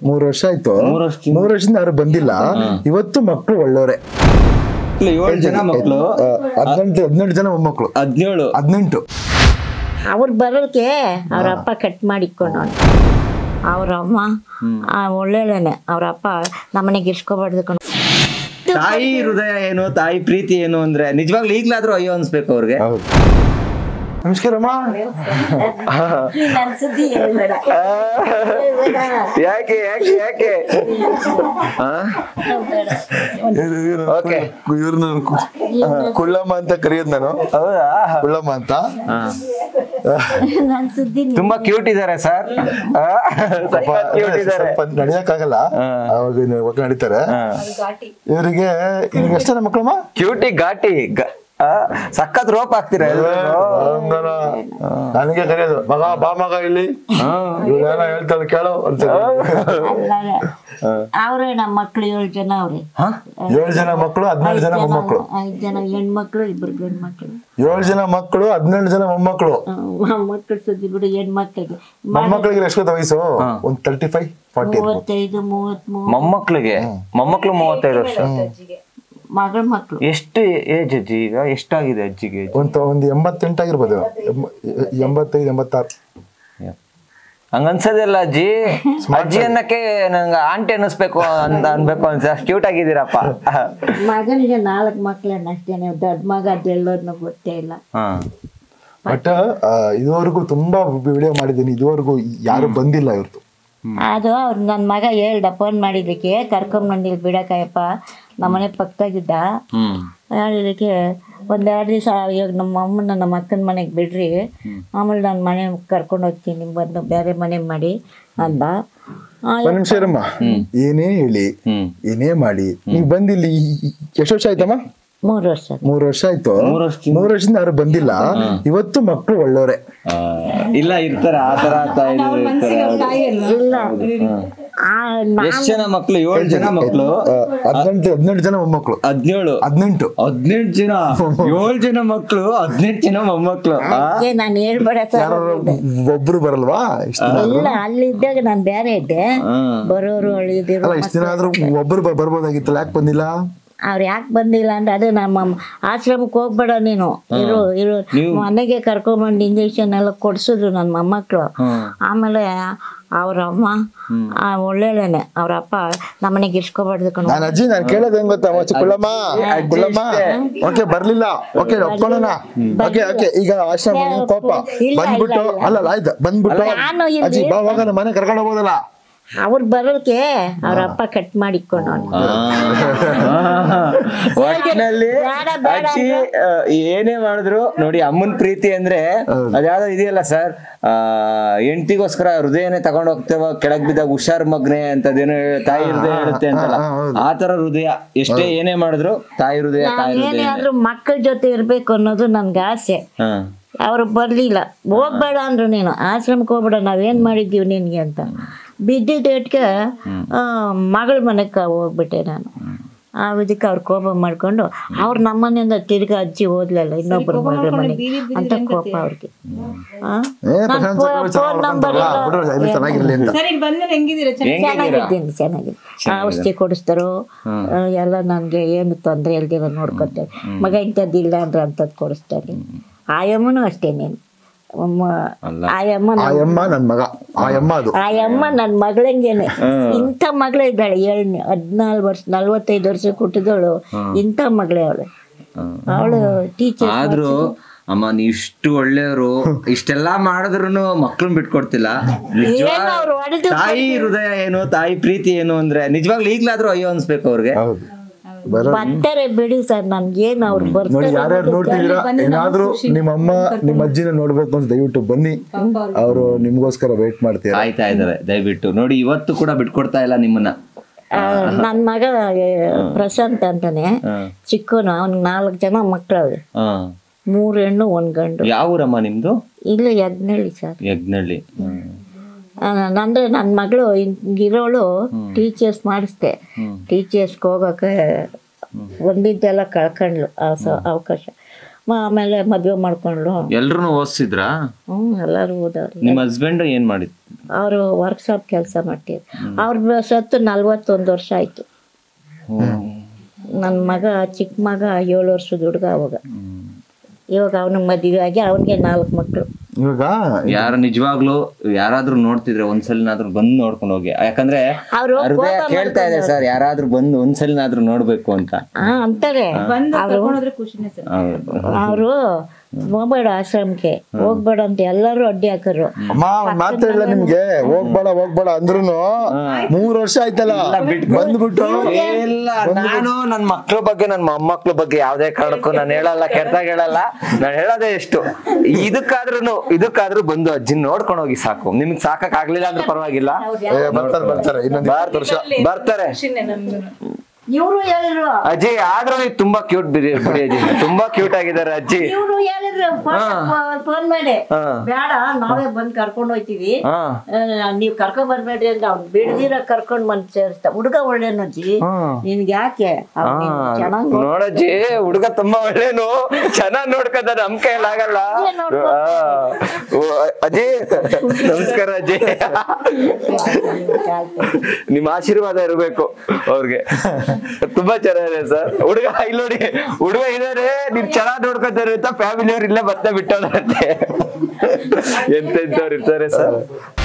ಮೂರ್ ವರ್ಷ ಆಯ್ತು ಮೂರ್ ವರ್ಷದಿಂದ- ಮೂರ್ ವರ್ಷದಿಂದ ಯಾರು ಬಂದಿಲ್ಲ ಇವತ್ತು ಮಕ್ಕಳು ಒಳ್ಳೆಯವ್ರೆ ಏಳು ಜನ ಮಕ್ಕಳು ಆ, ಹದಿನೆಂಟು ಹದಿನೆಂಟು ಜನ ಮೊಮ್ಮಕ್ಕಳು ಹದಿನೇಳು ಹದಿನೆಂಟು ಅವ್ರು ಬರೋದಕ್ಕೆ ಅವ್ರ ಅಪ್ಪ ಕಟ್ ಮಾಡಿಕೊಂಡು ಅವ್ರ ಅಮ್ಮ ಆ, ಒಳ್ಳೆಯಳೇನೆ ಅವ್ರ ಅಪ್ಪ ನಮ್ಮನೆಗೆ ಇರ್ಸ್ಕೊಬಾರ್ದು ಕಣೋ. ತಾಯಿ ಹೃದಯ ಏನು ತಾಯಿ ಪ್ರೀತಿ ಏನು ಅಂದ್ರೆ ನಿಜವಾಗ್ಲೂ ಈಗ್ಲಾದ್ರೂ ಅಯ್ಯೋ ಅನ್ಸ್ಬೇಕು ಅವ್ರಿಗೆ ಹೌದು ನಮಸ್ಕಾರಮ್ಮ ಯಾಕೆ ಯಾಕೆ ಯಾಕೆ Okay. ಇವ್ರನ್ನ ಕುಳ್ಳಮ್ಮ ಅಂತ ಕರೆಯೋದು ನಾನು ಹೌದಾ ಕುಳ್ಳಮ್ಮ ಅಂತ ನನ್ ಸುದ್ದಿ ತುಂಬಾ ಕ್ಯೂಟ್ ಇದಾರೆ ಸರ್ ಕ್ಯೂಟ್ ಇದಾರೆ ಸ್ವಲ್ಪ ನಡೆಯಕ್ಕಾಗಲ್ಲ ಅವಾಗ ಇನ್ನು ಒಟ್ಟು ನಡೀತಾರೆ ಇವರಿಗೆ ಇವ್ರಿಗೆ ಎಷ್ಟು ಜನ ಮಕ್ಕಳಮ್ಮ ಕ್ಯೂಟಿ ಘಾಟಿ ಗ- ಆ, ಸಖತ್ ರೋಪ್ ಹಾಕ್ತೀರಾ ಎಲ್ರಿಗೂ? ನನಗೆ ಕರೆಯೋದು ಮಗ ಬಾ ಮಗ ಇಲ್ಲಿ ಇವಳೇನೋ ಹೇಳ್ತಾಳೆ ಕೇಳೋ ಅಂತ ಅವ್ರೆ ನಮ್ಮ ಮಕ್ಳು ಏಳು ಜನ ಅವ್ರೆ ಹ? ಏಳು ಜನ ಮಕ್ಕಳು ಹದಿನೆಂಟು ಜನ ಮೊಮ್ಮಕ್ಕಳು ಐದ್ ಜನ ಹೆಣ್ಮಕ್ಳು ಇಬ್ರು ಗಂಡ್ ಮಕ್ಳು ಏಳು ಜನ ಮಕ್ಕಳು ಹದಿನೆಂಟು ಜನ ಮೊಮ್ಮಕ್ಕಳು ಮಕ್ಕಳು ಸುದ್ದಿ ಬಿಡು ಹೆಣ್ಮಕ್ಳಿಗೆ ಮೊಮ್ಮಕ್ಕಳಿಗೆ ಎಷ್ಟು ಗೊತ್ತಾ ವಯಸ್ಸು ಒಂದ್ ತರ್ಟಿ ಫೈವ್ ಫಾರ್ಟಿ ಮೂವತ್ತೈದು ಮೂವತ್ಮೂರು ಮೊಮ್ಮಕ್ಳಿಗೆ ಮೊಮ್ಮಕ್ಳು ಮೂವತ್ತೈದು ವರ್ಷ ಮಗಳ ಮಕ್ಳು ಎಷ್ಟು ಏಜ್ ಅಜ್ಜಿ ಈಗ ಎಷ್ಟಾಗಿದೆ ಅಜ್ಜಿಗೆ age? ಒಂದ್ ಒಂದ್ ಎಂಬತ್ತೆಂಟು ಆಗಿರ್ಬೋದು ಎಂಬ- ಎಂಬತ್ತೈದು ಎಂಬತ್ತಾರು ಹಂಗ ಅನ್ಸೋದಿಲ್ಲ ಅಜ್ಜಿ ಅಜ್ಜಿ ಅನ್ನಕ್ಕೆ ನಂಗೆ ಆಂಟಿ ಅನ್ನಿಸ್ಬೇಕು ಅಂತ ಅನ್ಬೇಕು ಅನ್ಸ ಕ್ಯೂಟ್ ಆಗಿದ್ದೀರಪ್ಪ ಮಗನಿಗೆ ನಾಲ್ಕು ಮಕ್ಳನ್ನ ಅಷ್ಟೇನೆ ದೊಡ್ಡ ಮಗ ಅದೆಲ್ಲೋರ್ನ ಗೊತ್ತೇ ಇಲ್ಲ ಹಾ ಬಟ್ ಇದುವರೆಗೂ ತುಂಬಾ ವಿಡಿಯೋ ಮಾಡಿದ್ದೀನಿ ಇದುವರೆಗೂ ಯಾರು ಬಂದಿಲ್ಲ ಇವ್ರದ್ದು ಅದು ಅವ್ರು ನನ್ನ ಮಗ ಹೇಳ್ದ ಫೋನ್ ಮಾಡಿದ್ದಕ್ಕೆ ಕರ್ಕೊಂಬಂದು ಇಲ್ಲಿ ಬಿಡಕಾಯಪ್ಪ ನಮ್ಮನೆ ಪಕ್ಕದಾಗಿದ್ದ ಹ್ಮ್ ಹೇಳಿದಕ್ಕೆ ಒಂದೆರಡು ದಿವಸ ಇವಾಗ ನಮ್ಮ ಅಮ್ಮನ ನಮ್ಮ ಅಕ್ಕನ ಮನೆಗೆ ಬಿಡ್ರಿ ಆಮೇಲೆ ನಾನು ಮನೆ ಕರ್ಕೊಂಡು ಹೋಗ್ತೀನಿ ಬಂದು ಬೇರೆ ಮನೆ ಮಾಡಿ ಅಂದ ಆ, ಒಂದ್ ನಿಮಿಷ ಇರಮ್ಮ ಏನೇ ಹೇಳಿ ಹ್ಮ್ ಏನೇ ಮಾಡಿ ನೀವ್ ಬಂದಿಲ್ಲಿ ಎಷ್ಟು ವರ್ಷ ಆಯ್ತಮ್ಮ ಮೂರು ವರ್ಷ ಮೂರ್ ವರ್ಷ ಆಯ್ತು ಮೂರ್ ವರ್ಷದಿಂದ- ಮೂರ್ ವರ್ಷದಿಂದ ಯಾರು ಬಂದಿಲ್ಲ ಇವತ್ತು ಮಕ್ಕಳು ಒಳ್ಳೆಯವ್ರೆ ಆ, ಇಲ್ಲ ಇರ್ತಾರೆ ಆ ತರ ತಾಯಿ ಇರ್ತಾರೆ ಇಲ್ಲ ಆ, ನಾ- ಎಷ್ಟ್ ಜನ ಮಕ್ಳು ಏಳು ಜನ ಮಕ್ಳು ಆ, ಹದಿನೆಂಟು ಹದಿನೆಂಟು ಜನ ಮೊಮ್ಮಕ್ಕಳು ಹದಿನೇಳು ಹದಿನೆಂಟು ಹದಿನೆಂಟು ಜನ ಏಳು ಜನ ಮಕ್ಳು ಹದಿನೆಂಟು ಜನ ಮೊಮ್ಮಕ್ಳು ಆ? ಏ, ನಾನು ಹೇಳ್ಬೇಡ ಸರ್ ಯಾರು ಒಬ್ರು ಬರಲ್ವಾ ಇಷ್ಟ ದಿನ ಇಲ್ಲ ಅಲ್ಲಿದ್ದಾಗ ನಾನು ಬೇರೆ ಇದ್ದೆ ಹ್ಮ್. ಬರೋರು ಅಳಿದಿರು ಅಲ್ಲ ಇಷ್ಟ ದಿನ ಆದ್ರೂ ಒಬ್ರು ಬ- ಬರ್ಬೋದಾಗಿತ್ತಲ್ಲ ಯಾಕೆ ಬಂದಿಲ್ಲ ಅವ್ರು ಯಾಕೆ ಬಂದಿಲ್ಲ ಅಂದ್ರೆ ಅದು ನಮ್ಮ ಆಶ್ರಮಕ್ಕೆ ಹೋಗ್ಬೇಡ ನೀನು ಇರು ಇರು ಮನೆಗೆ ಕರ್ಕೊಂಬಂದು ಇಂಜೆಕ್ಷನ್ ಎಲ್ಲ ಕೊಡ್ಸಿದ್ರು ನನ್ನ ಮೊಮ್ಮಕ್ಕಳು ಹ್ಮ್. ಆಮೇಲೆ ಅವ್ರ ಅಮ್ಮ ಆ, ಒಳ್ಳೆಯಳೇನೆ ಅವ್ರ ಅಪ್ಪ ನಮ್ಮನೆಗೆ ಇರ್ಸ್ಕೊಬಾರ್ದು ಕಣೋ ನಾನು ಅಜ್ಜಿ ನಾನು ಕೇಳೋದು ಹೆಂಗ್ ಗೊತ್ತಾ ಮಚ್ಚ ಕುಳ್ಳಮ್ಮ ಕುಳ್ಳಮ್ಮ ಓಕೆ ಬರ್ಲಿಲ್ಲ ಓಕೆ ಒಪ್ಕೊಳ್ಳೋಣ ಓಕೆ ಓಕೆ ಈಗ ಆಶ್ರಮ ನಿಮ್ಗೆ ಕೋಪ ಇಲ್ಲ, ಬಂದ್ಬಿಟ್ಟು ಇಲ್ಲ, ಇಲ್ಲ. ಅಲ್ಲ ಅಲ್ಲ ಆಯ್ತು ಬಂದ್ಬಿಟ್ಟು ನಾನು ಇಲ್ಲಿ- ಅಜ್ಜಿ ಬಾ ಹೋಗೋಣ ಮನೆ ಕರ್ಕೊಂಡು ಹೋಗೋದಲ್ಲ ಅವ್ರು ಬರೋಕೆ ಅವ್ರ ಅಪ್ಪ ಕಟ್ ಮಾಡಿಕೊಂಡು ಒಟ್ನಲ್ಲಿ ಬೇಡ, ಬೇಡ ಅಜ್ಜಿ ಆ, ಏನೇ ಮಾಡಿದ್ರು ನೋಡಿ ಅಮ್ಮನ್ ಪ್ರೀತಿ ಅಂದ್ರೆ ಅದ್ಯಾವ್ದೋ ಇದೆಯಲ್ಲ ಸರ್ ಹೆಂಡತಿಗೋಸ್ಕರ ಹೃದಯನೇ ತಗೊಂಡ್ ಹೋಗ್ತೇವ ಕೆಳಗ್ ಬಿದ್ದಾಗ ಹುಷಾರ್ ಮಗ್ನೆ ಅಂತದೇನೋ ತಾಯಿ ಹೃದಯ ಹೇಳುತ್ತೆ ಅಂತಲ್ಲ ಹಾ, ಹೌದು. ಆ ತರ ಹೃದಯ ಎಷ್ಟೇ ಏನೇ ಮಾಡಿದ್ರು ತಾಯಿ ಹೃದಯ ತಾಯಿ ಏನೇ ಹೃದಯ ಆದ್ರೂ ಮಕ್ಕಳ ಜೊತೆ ಇರ್ಬೇಕು ಅನ್ನೋದು ನನ್ಗೆ ಆಸೆ ಹಾ ಅವ್ರು ಬರ್ಲಿಲ್ಲ ಹೋಗ್ಬೇಡ ಅಂದ್ರು ನೀನು ಆಶ್ರಮಕ್ಕೆ ಹೋಗ್ಬೇಡ ನಾವೇನ್ ಮಾಡಿದ್ದೀವಿ ನಿನ್ಗೆ ಅಂತ ಬಿದ್ದಿದ್ದ ಏಟ್ಗೆ ಮಗಳ ಮನೆಗೆ ಹೋಗ್ಬಿಟ್ಟೆ ನಾನು ಆ ಇದಕ್ಕೆ ಅವ್ರು ಕೋಪ ಮಾಡ್ಕೊಂಡು ಅವ್ರು ನಮ್ಮನೆಯಿಂದ ತಿರ್ಗಾ ಅಜ್ಜಿ ಓದ್ಲಲ್ಲ ಇನ್ನೊಬ್ರು ಮಗಳ ಮನೆಗೆ ಅಂತ ಕೋಪ ಅವ್ರಿಗೆ ಆ? ಏ ನಾನ್ ಪ್ರಶಾಂತ್ ಫೋ- ಚಕ್ರವರ್ತಿ ಫೋನ್ ನಂಬರ್ ಚೆನ್ನಾಗಿ ಇಲ್ಲ. ಬಿಡ್ರಿ ಇಲ್ಲಿ ಚೆನ್ನಾಗಿರ್ಲಿ ಅಂತ ಸರ್ ಇಲ್ಲಿ ಬಂದ್ಮೇಲೆ ಹೆಂಗಿದ್ದೀರಾ ಚೆನ್ನಾಗಿ ಹೆಂಗಿದ್ದೀರಾ ಚೆನ್ನಾಗಿದ್ದೀನಿ ಚೆನ್ನಾಗಿದೆ ಔಷಧಿ ಕೊಡಿಸ್ತಾರೋ ಆ, ಎಲ್ಲ ನನಗೆ ಏನು ತೊಂದರೆ ಇಲ್ದಿರ ನೋಡ್ಕೊತಾರೆ ಮಗ ಇಂಥದ್ದಿಲ್ಲ ಅಂದ್ರೆ ಅಂಥದ್ದು ಕೊಡಿಸ್ತಾರೆ ಆಯಮ್ಮನೂ ಅಷ್ಟೇ ನೀನು ಆಯಮ್ಮ ಆ ಅಮ್ಮ ನನ್ ಮಗ ಆ ಅಮ್ಮ ಅದು ಆಯಮ್ಮ ನನ್ನ ಮಗಳಂಗೇನೆ ಇಂಥ ಮಗಳೇ ಇದ್ದಾಳೆ ಏಳನೇ ಹದಿನಾಲ್ಕು ವರ್ಷ ನಲ್ವತ್ತೈದು ವರ್ಷ ಹುಟ್ಟಿದವಳು ಇಂಥ ಮಗಳೇ ಅವಳು ಅವಳು ಟೀಚರ್ ಆದ್ರೂ ಅಮ್ಮ ನೀವ್ ಇಷ್ಟು ಒಳ್ಳೆಯವರು ಇಷ್ಟೆಲ್ಲಾ ಮಾಡಿದ್ರು ಮಕ್ಳನ್ ಬಿಟ್ಕೊಡ್ತಿಲ್ಲ ನಿಜವಾಗ್- ಏನು ಅವ್ರು ಹೊಡೆದು ತಾಯಿ ಹೃದಯ ಏನು ತಾಯಿ ಪ್ರೀತಿ ಏನು ಅಂದ್ರೆ ನಿಜವಾಗ್ಲೂ ಈಗ್ಲಾದ್ರೂ ಅಯ್ಯೋ ಅನ್ಸ್ಬೇಕು ಅವ್ರಿಗೆ ಹೌದು ಬರೋ ಬರ್ತಾರೆ ಬಿಡಿ ಸರ್ ನನ್ಗೇನು ಅವ್ರು ನೋಡಿ ಬರ್ತಾರೆ ಯಾರ್ಯಾರು ನೋಡ್ತಿದ್ದೀರಾ ಏನಾದ್ರೂ ನಿಮ್ಮ ಅಮ್ಮ ನಿಮ್ಮ ಅಜ್ಜಿನ ನೋಡ್ಬೇಕು ಅಂತ ದಯವಿಟ್ಟು ಬನ್ನಿ ಅವರು ನಿಮ್ಗೋಸ್ಕರ ವೇಟ್ ಮಾಡ್ತೀರಾ ಕಾಯ್ತಾ ಇದಾರೆ ದಯವಿಟ್ಟು ನೋಡಿ ಇವತ್ತು ಕೂಡ ಬಿಟ್ಕೊಡ್ತಾ ಇಲ್ಲ ನಿಮ್ಮನ್ನ ನನ್ನ ಮಗ ಏ, ಪ್ರಶಾಂತ್ ಅಂತಾನೆ ಚಿಕ್ಕವನು ಅವ್ನಿಗೆ ನಾಲ್ಕು ಜನ ಮಕ್ಕಳವ್ರೆ ಹಾ ಮೂರು ಹೆಣ್ಣು ಒಂದು ಗಂಡು ಯಾವ ಊರಮ್ಮ ನಿಮ್ದು ಇಲ್ಲ ಯಜ್ಞಳ್ಳಿ ಸರ್ ಯಜ್ಞಳ್ಳಿ ಅಂದ್ರೆ ನನ್ನ ಮಗಳು ಇರೋಳು ಟೀಚರ್ಸ್ ಮಾಡಿಸ್ದೆ ಟೀಚರ್ಸ್ಗೆ ಹೋಗೋಕೆ ಒಂದಿದ್ದೆಲ್ಲ ಕಳ್ಕೊಂಡ್ಲು ಆ ಸ ಅವಕಾಶ ಮ- ಆಮೇಲೆ ಮದುವೆ ಮಾಡ್ಕೊಂಡ್ರು ಎಲ್ರು ಓದಿಸಿದ್ರಾ ಹ್ಞೂ ಎಲ್ಲರೂ ಓದವ್ರು ನಿಮ್ಮ ಹಸ್ಬೆಂಡ್ ಏನ್ ಮಾಡಿದ್ ಅವರು ವರ್ಕ್ಶಾಪ್ ಕೆಲಸ ಮಾಡ್ತಿದ್ರು ಅವ್ರ ಸತ್ತು ನಲ್ವತ್ತೊಂದು ವರ್ಷ ಆಯಿತು ನನ್ನ ಮಗ ಚಿಕ್ಕ ಮಗ ಏಳು ವರ್ಷದ ಹುಡುಗ ಅವಾಗ ಇವಾಗ ಅವನಿಗೆ ಮದುವೆ ಆಗಿ ಅವನಿಗೆ ನಾಲ್ಕು ಮಕ್ಕಳು ಇವಾಗ ಯಾರು ನಿಜವಾಗ್ಲೂ ಯಾರಾದ್ರೂ ನೋಡ್ತಿದ್ರೆ ಒಂದ್ಸಲಿನಾದ್ರೂ ಬಂದು ನೋಡ್ಕೊಂಡು ಹೋಗಿ ಯಾಕಂದ್ರೆ ಅವರು ಹೃದಯ ಕೇಳ್ತಾ ಇದೆ ಸರ್ ಯಾರಾದ್ರೂ ಬಂದು ಒಂದ್ಸಲಿನಾದ್ರೂ ನೋಡ್ಬೇಕು ಅಂತ ಹಾ ಅಂತಾರೆ ಹೌದು. ಅವರು ಹೋಗ್ಬೇಡ ಆಶ್ರಮಕ್ಕೆ ಹೋಗ್ಬೇಡ ಅಂತ ಎಲ್ಲರೂ ಅಡ್ಡಿ ಹಾಕರು ಅಮ್ಮ ಒಂದ್ ಮಾತು ಹೇಳ ನಿಮ್ಗೆ ಹೋಗ್ಬೇಡ ಹೋಗ್ಬೇಡ ಅಂದ್ರುನು ಮೂರ್ ವರ್ಷ ಆಯ್ತಲ್ಲ ಬಂದ್ಬಿಟ್ಟು ಇಲ್ಲ ನಾನು ನನ್ನ ಮಕ್ಳ ಬಗ್ಗೆ ನನ್ನ ಮೊಮ್ಮಕ್ಳ ಬಗ್ಗೆ ಯಾವ್ದೇ ಕಾರಣಕ್ಕೂ ನಾನು ಹೇಳಲ್ಲ ಕೆಟ್ಟದಾಗ ಹೇಳಲ್ಲ ನಾನು ಹೇಳೋದೇ ಎಷ್ಟು ಇದಕ್ಕಾದ್ರೂ ಇದಕ್ಕಾದ್ರೂ ಬಂದು ಅಜ್ಜಿನ ನೋಡ್ಕೊಂಡು ಹೋಗಿ ಸಾಕು ನಿಮ್ಗೆ ಸಾಕಕ್ ಆಗ್ಲಿಲ್ಲ ಅಂದ್ರೆ ಪರವಾಗಿಲ್ಲ ಏ, ಬರ್ತಾರೆ ಬರ್ತಾರೆ ಇನ್ನೊಂದ್ ಇಪ್ಪತ್ತು ವರ್ಷ ಬರ್ತಾರೆ ಇವರು ಹೇಳಿದ್ರು ಅಜ್ಜಿ ಆದ್ರೂ ನೀವು ತುಂಬಾ ಕ್ಯೂಟ್ ಬಿಡಿ ಬಿಡಿ ಅಜ್ಜಿ ತುಂಬಾ ಕ್ಯೂಟ್ ಆಗಿದ್ದಾರೆ ಅಜ್ಜಿ ಇವರು ಹೇಳಿದ್ರು ಫೋನ್ ಮಾಡಿ ಹಾ. ಬೇಡ ನಾವೇ ಬಂದ್ ಕರ್ಕೊಂಡು ಹೋಯ್ತೀವಿ ಹಾ ಆ, ನೀವ್ ಕರ್ಕೊಂಡ್ ಬರ್ಬೇಡ್ರಿ ಅಂತ ಅವ್ನು ಬಿಡ್ದಿರ ಕರ್ಕೊಂಡ್ ಬಂದ್ ಸೇರಿಸ್ತಾ ಹುಡುಗ ಒಳ್ಳೇನಜ್ಜಿ ನಿನ್ಗೆ ಯಾಕೆ ಅವ್ನ್ ನಿನ್ ಚೆನ್ನಾಗ್ ನೋಡ್- ನೋಡಜ್ಜಿ ಹುಡುಗ ತುಂಬಾ ಒಳ್ಳೇನು ಚೆನ್ನಾಗ್ ನೋಡ್ಕೊಂಡ ನಮ್ ಕೈಲಾಗಲ್ಲ ಆ, ಓ, ಅಜ್ಜಿ ನಮಸ್ಕಾರ ಅಜ್ಜಿ ನಿಮ್ ಆಶೀರ್ವಾದ ಇರಬೇಕು ಅವ್ರಿಗೆ ತುಂಬಾ ಚೆನ್ನಾಗಿದೆ ಸರ್ ಹುಡುಗ ಇಲ್ಲಿ ನೋಡಿ ಹುಡುಗ ಇದಾರೆ ನೀವ್ ಚೆನ್ನಾಗ್ ನೋಡ್ಕೊತಾರೆ ಅಂತ ಫ್ಯಾಮಿಲಿ ಅವ್ರು ಇಲ್ಲೇ ಮತ್ತೆ ಬಿಟ್ಟೋದ್ರಂತೆ ಎಂತೆಂತವ್ರು ಇರ್ತಾರೆ ಸರ್